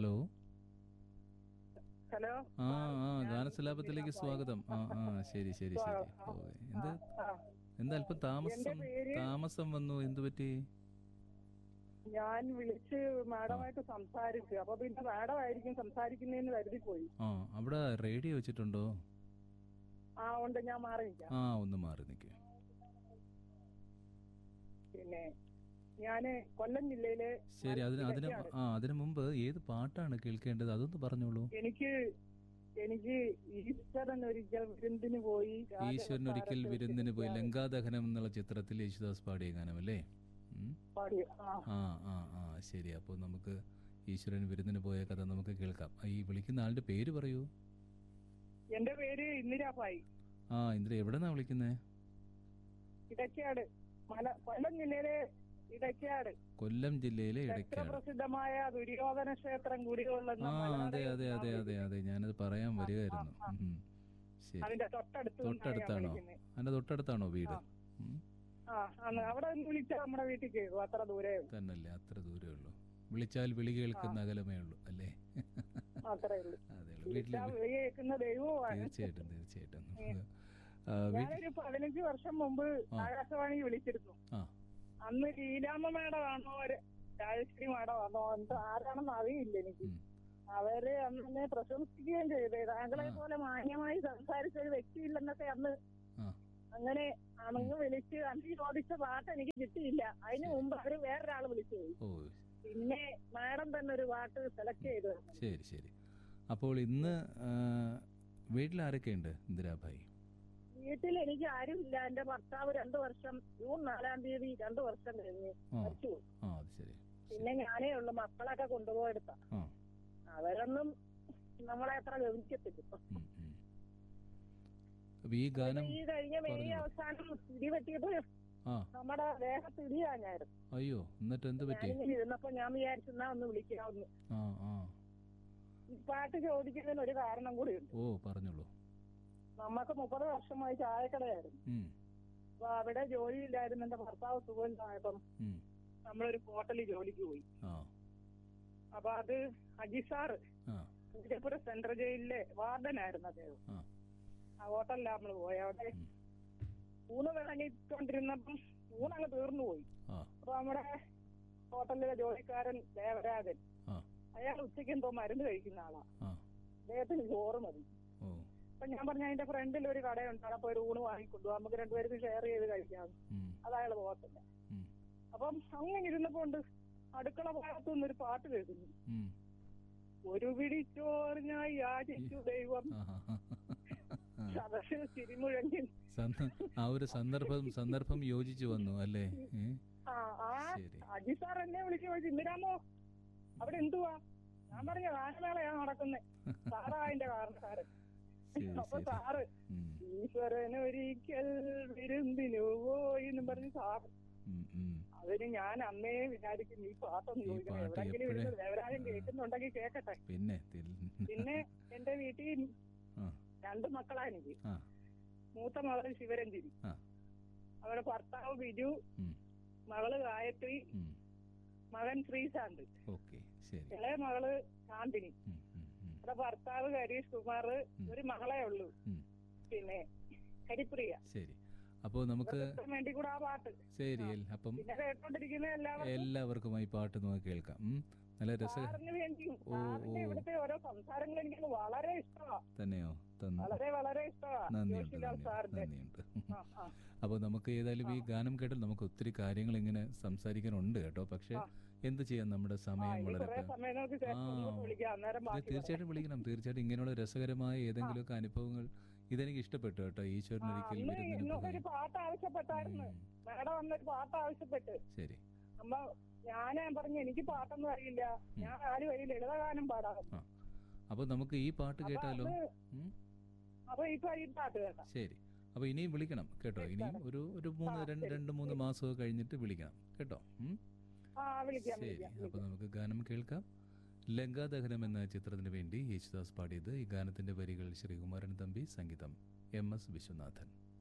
Hello hello ആ ആ ഗാനസലാപത്തിലേക്ക് സ്വാഗതം ആ ആ ശരി ശരി ശരി ഓ എന്ത് ആ, എന്താ അല്പം താമസം എന്റെ പേര് താമസം വന്നു എന്തു പറ്റി ഞാൻ വിളിച്ച് മാഡമായിട്ട് സംസാരിച്ചു അപ്പൊ പിന്നെ മാഡം ആയിരിക്കും സംസാരിക്കുന്നതെന്ന് കരുതി പോയി ആ അവിടെ റേഡിയോ വെച്ചിട്ടുണ്ടോ ആ ഉണ്ട് ഞാൻ മാറിയില്ല ആ ഒന്ന് മാറി നിൽക്കുക പിന്നെ ഞാന് കൊല്ലം ജില്ലയിലെ ശരി അതിന് അതിന് ആ അതിനു മുമ്പ് ഏത് പാട്ടാണ് കേൾക്കേണ്ടത് അതൊന്ന് പറഞ്ഞോളൂ എനിക്ക് എനിക്ക് ഈശ്വരൻ ഒരിക്കൽ വിരുന്നിന് പോയി ഈശ്വരൻ ഒരിക്കൽ വിരുന്നിന് പോയി ലങ്കാദഹനം എന്നുള്ള ചിത്രത്തിൽ യേശുദാസ് പാടിയ ഗാനമല്ലേ ഉം. പാടി ആ ആ ആ ആ ശരി അപ്പോൾ നമുക്ക് ഈശ്വരൻ വിരുന്നിന് പോയ കഥ നമുക്ക് കേൾക്കാം ആ, ഈ വിളിക്കുന്ന ആളുടെ പേര് പറയൂ എന്റെ പേര് ഇന്ദിരാഭായി ആ ഇന്ദ്ര എവിടെന്നാ വിളിക്കുന്നേ ഇടയ്ക്കാട് മല കൊല്ലം ജില്ലയിലെ ഇടയ്ക്കാട് കൊല്ലം ജില്ലയിലെ ചരിത്ര ഇടയ്ക്കാട് പ്രസിദ്ധമായ ദുര്യോധന ക്ഷേത്രം കുടികൊള്ളുന്ന ആ മലനാട് അതെ അതെ അതെ അതെ അതെ ഞാനത് പറയാൻ വരികയായിരുന്നു ഉം. ശരി അതിന്റെ തൊട്ടടുത്ത് നിന്നാണ് ഞാൻ തൊട്ടടുത്താണോ വിളിക്കുന്നത്. അതിന്റെ തൊട്ടടുത്താണോ വീട് ഉം. ആ അന്ന് അവിടെ ഒന്ന് വിളിച്ചാൽ നമ്മുടെ വീട്ടിൽ കയറും അത്ര ദൂരേ ഉള്ളൂ. തന്നല്ലേ അത്ര ദൂരേ ഉള്ളൂ വിളിച്ചാൽ വിളി കേൾക്കുന്ന അകലമേ ഉള്ളൂ അല്ലേ അത്രേ ഉള്ളൂ അതെ ഉള്ളൂ വീട്ടിൽ വിളിച്ചാൽ വിളി കേൾക്കുന്ന ദൈവവുമാണ് തീർച്ചയായിട്ടും തീർച്ചയായിട്ടും ആ, വീട്ടിൽ ഞാനൊരു പതിനഞ്ച് വർഷം മുമ്പ് ആകാശവാണി വിളിച്ചിരുന്നു ആ അന്ന് ലീലാമ്മ മേഡം ആണോ ഒരു രാജശ്രീ മേഡം ആണോ എന്തോ ആരാണെന്ന് അറിയില്ല എനിക്ക് ഉം. അവര് അന്ന് എന്നെ പ്രശംസിക്കുകയും ചെയ്തേ താങ്കളെ പോലെ മാന്യമായി സംസാരിച്ച ഒരു വ്യക്തിയില്ലെന്നൊക്കെ അന്ന് ആ അങ്ങനെ അന്ന് വിളിച്ച് അന്ന് ചോദിച്ച പാട്ട് എനിക്ക് കിട്ടിയില്ല അതിന് മുമ്പ് അവര് വേറൊരാള് വിളിച്ചു പോയി ഓ പിന്നെ മാഡം തന്നെ ഒരു പാട്ട് സെലക്ട് ചെയ്തു തന്നു. ശരി ശരി അപ്പോൾ ഇന്ന് ആ, വീട്ടിൽ ആരൊക്കെയുണ്ട് ഇന്ദിരാഭായി വീട്ടിൽ എനിക്ക് ആരുമില്ല എന്റെ ഭർത്താവ് രണ്ടു വർഷം ജൂൺ നാലാം തീയതി രണ്ടു വർഷം കഴിഞ്ഞ് ആ മരിച്ചുപോയി ആ അത് ശരി പിന്നെ ഞാനേ ഉള്ളു മക്കളൊക്കെ കൊണ്ടുപോയെടുത്ത ആ അവരൊന്നും നമ്മളെ അത്ര ഗവനിക്കത്തില്ല ഇപ്പൊ. ഉം, ഉം. അപ്പൊ ഈ ഗാനം ഈ കഴിഞ്ഞ മെയ് പറഞ്ഞോ. അവസാനം ഇടി പറ്റിയിട്ട് ആ നമ്മുടെ ദേഹത്ത് ഇടിയാഞ്ഞായിരുന്നു അയ്യോ എന്നിട്ട് എന്ത് പറ്റി ഞാനിങ്ങനെ ഇരുന്നപ്പോ ഞാൻ വിചാരിച്ചെന്നാ ഒന്ന് വിളിക്കാവുന്നു ആ ആ ഈ പാട്ട് ചോദിക്കുന്നതിന് ഒരു കാരണം കൂടിയുണ്ട് ഓ പറഞ്ഞോളൂ നമുക്ക് മുപ്പത് വർഷമായി ചായക്കടയായിരുന്നു ഉം, അപ്പൊ അവിടെ ജോലിയില്ലായിരുന്നു എന്റെ ഭർത്താവ് സുഖമില്ലായപ്പം ഉം. നമ്മളൊരു ഹോട്ടലിൽ ജോലിക്ക് പോയി ആ അപ്പൊ അത് അജിസാറ് ആ പൂജപ്പുര സെൻട്രൽ ജയിലിലെ വാർഡനായിരുന്നു അദ്ദേഹം ആ ആ ഹോട്ടലിലാണ് നമ്മൾ പോയി അവിടെ ഉം. ഊണ് വിളങ്ങിക്കൊണ്ടിരുന്നപ്പം ഊണങ്ങ് തീർന്നു പോയി ആ അപ്പൊ നമ്മുടെ ഹോട്ടലിലെ ജോലിക്കാരൻ ദേവരാജൻ ആ അയാൾ ഉച്ചയ്ക്ക് എന്തോ മരുന്ന് കഴിക്കുന്ന ആളാ ആ അദ്ദേഹത്തിന് ചോറ് മതി ഓ അപ്പൊ ഞാൻ പറഞ്ഞ അതിന്റെ ഫ്രണ്ടിൽ ഒരു കടയുണ്ട് അവിടെ പോയി ഒരു ഊണ് വാങ്ങിക്കൊണ്ടു നമുക്ക് രണ്ടുപേർക്ക് ഷെയർ ചെയ്ത് കഴിക്കാം ഉം, അത് അയാൾ പോകത്തില്ല ഉം, അപ്പം അങ്ങനെ ഇരുന്നപ്പോ ഉണ്ട് അടുക്കള ഭാഗത്തു നിന്നൊരു പാട്ട് കേൾക്കുന്നു ഉം. ഒരു പിടിച്ചോറ് ഞാൻ യാചിച്ചു ദൈവം ആ, ആ, ആ. ആ. സദസ്സിൽ തിരിമുഴങ്ങി സന്ദ- ആ ഒരു സന്ദർഭം സന്ദർഭം യോജിച്ചു വന്നു അല്ലേ ഏ? ആ ആ ശരി അജി സാർ എന്നെ വിളിച്ചു ചോദിച്ചു ഇന്ദിരാമോ അവിടെ എന്തുവാ ഞാൻ പറഞ്ഞ ഗാനമേളയാ നടക്കുന്നേ സാറാ അതിന്റെ കാരണക്കാരൻ ശരി അപ്പൊ ശരി സാറ് ഉം, ഈശ്വരൻ ഒരിക്കൽ വിരുന്നിനു പോയി എന്നും പറഞ്ഞ് സാറ് ഉം, ഉം. അതിന് ഞാൻ അന്നേ വിചാരിക്കുന്നു ഈ പാട്ടൊന്ന് ഈ ചോദിക്കണം പാട്ട് എവിടെങ്കിലും എപ്പഴേ- ഇരുന്ന് ദേവരാജൻ കേൾക്കുന്നുണ്ടെങ്കിൽ കേക്കട്ടെ പിന്നെ തിൽ- പിന്നെ എന്റെ വീട്ടിൽ ആ രണ്ട് മക്കളാ എനിക്ക് ആ മൂത്ത മകൾ ശിവരഞ്ജിനി ആ അവരുടെ ഭർത്താവ് ബിജു ഉം, മകള് ഗായത്രി ഉം. മകൻ ശ്രീശാന്ത് ഓക്കെ ശരി ഇളയ മകള് ശാന്തിനി ഉം, ഉം, ഉം, അവരുടെ ഭർത്താവ് ഹരീഷ് കുമാർ ഒരു മകളെ ഉള്ളൂ ഉം. പിന്നെ ഹരിപ്രിയ ശരി അപ്പോൾ നമുക്ക് ഇവർക്കൊക്കെ വേണ്ടി കൂടെ ആ പാട്ട് ശരി എൽ- അപ്പം പിന്നെ കേട്ടോണ്ടിരിക്കുന്ന എല്ലാവർക്കും എല്ലാവർക്കുമായി പാട്ട് നമുക്ക് കേൾക്കാം ഉം. നല്ല രസ സാറിന് വേണ്ടിയും ഓ, സാറിന്റെ ഓ. ഇവിടുത്തെ ഓരോ സംസാരങ്ങൾ എനിക്ക് വളരെ ഇഷ്ടമാ തന്നെയോ തന്നു വളരെ വളരെ ഇഷ്ടമാ നന്ദിയുണ്ട് ജോഷിലാൽ നന്ദിയുണ്ട് സാറിന്റെ നന്ദിയുണ്ട് ആ, ആ. അപ്പോൾ നമുക്ക് ഏതായാലും ഈ ഗാനം കേട്ടാൽ നമുക്ക് ഒത്തിരി കാര്യങ്ങൾ ഇങ്ങനെ സംസാരിക്കാനുണ്ട് കേട്ടോ പക്ഷെ എന്ത് ചെയ്യാം നമ്മുടെ ആ, സമയം ഇനി വളരെ കുറെ സമയം നോക്കി ശേഷം ആ. ഒന്നുകൂടെ വിളിക്കാം അന്നേരം ഇത് ബാക്കി തീർച്ചയായിട്ടും വിളിക്കണം തീർച്ചയായിട്ടും ഇങ്ങനെയുള്ള രസകരമായ ഏതെങ്കിലുമൊക്കെ അനുഭവങ്ങൾ ഇതെനിക്ക് ഇഷ്ടപ്പെട്ടു കേട്ടോ ഈശ്വരൻ ഒരിക്കൽ അന്ന് വിരുന്നിന് ഇന്നൊരു പോയി പാട്ട് ആവശ്യപ്പെട്ടായിരുന്നു ഉം. മാഡം അന്നൊരു പാട്ട് ആവശ്യപ്പെട്ട് ശരി അമ്മ ഞാൻ പറഞ്ഞു എനിക്ക് പാട്ടൊന്നും അറിയില്ല ഞാൻ ആര് വഴി ലളിതഗാനം പാടാം ആ അപ്പോൾ നമുക്ക് ഈ പാട്ട് കേട്ടാലോ അത് ഉം. അപ്പൊ ഇപ്പൊ ഈ പാട്ട് കേട്ടാ ശരി അപ്പോൾ ഇനിയും വിളിക്കണം കേട്ടോ ഇനിയും ഒരു ഒരു മൂന്ന് രണ്ട് രണ്ട് മൂന്ന് മാസമൊക്കെ കഴിഞ്ഞിട്ട് വിളിക്കണം കേട്ടോ ഉം. ആ വിളിക്കാം ശരി വിളിക്കാം അപ്പോൾ നമുക്ക് ഗാനം കേൾക്കാം ലങ്കാദഹനം എന്ന ചിത്രത്തിന് വേണ്ടി യേശുദാസ് പാടിയത് ഈ ഗാനത്തിന്റെ വരികൾ ശ്രീകുമാരൻ തമ്പി സംഗീതം എം എസ് വിശ്വനാഥൻ